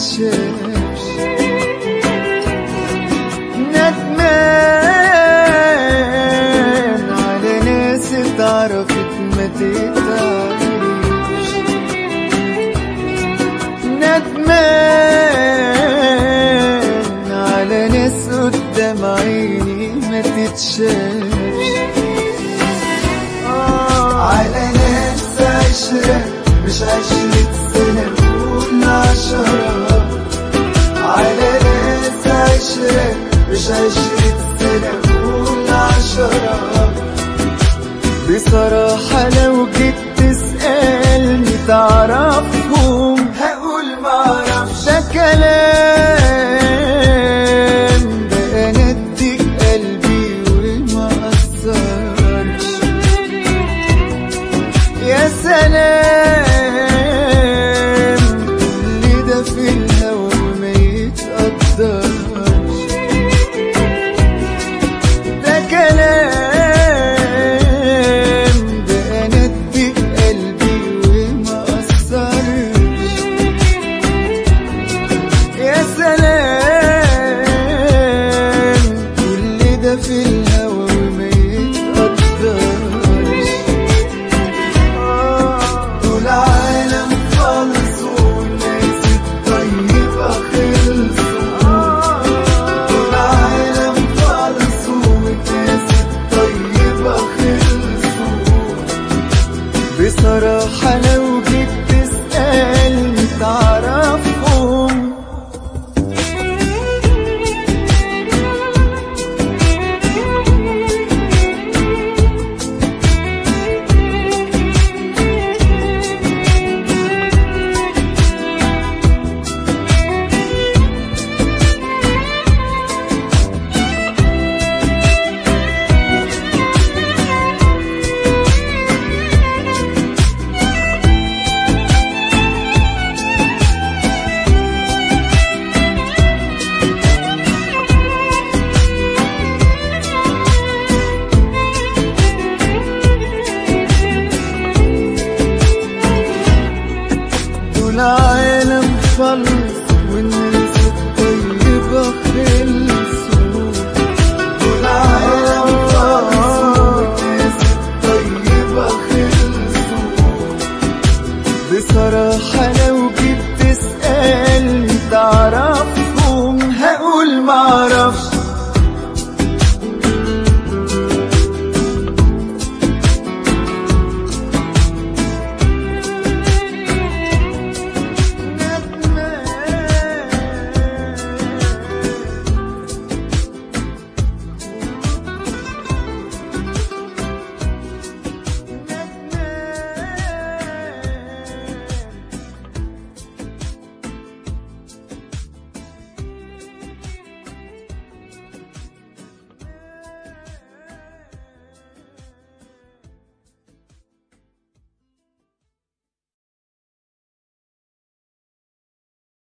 تتشافش ندمان على ناس اتعرفت ما تتعرفش ندمان على ناس قدام عيني ما تتشافش على ناس عشرة مش عشرة سنة قول عشرة على ناس عشرة مش عشرة سنة قول عشرة بصراحة لو جيت تسألني تعرفهم هقول معرفش ده كلام ده أنا اديك قلبي وما أثرش يا سلام كل ده في الهوى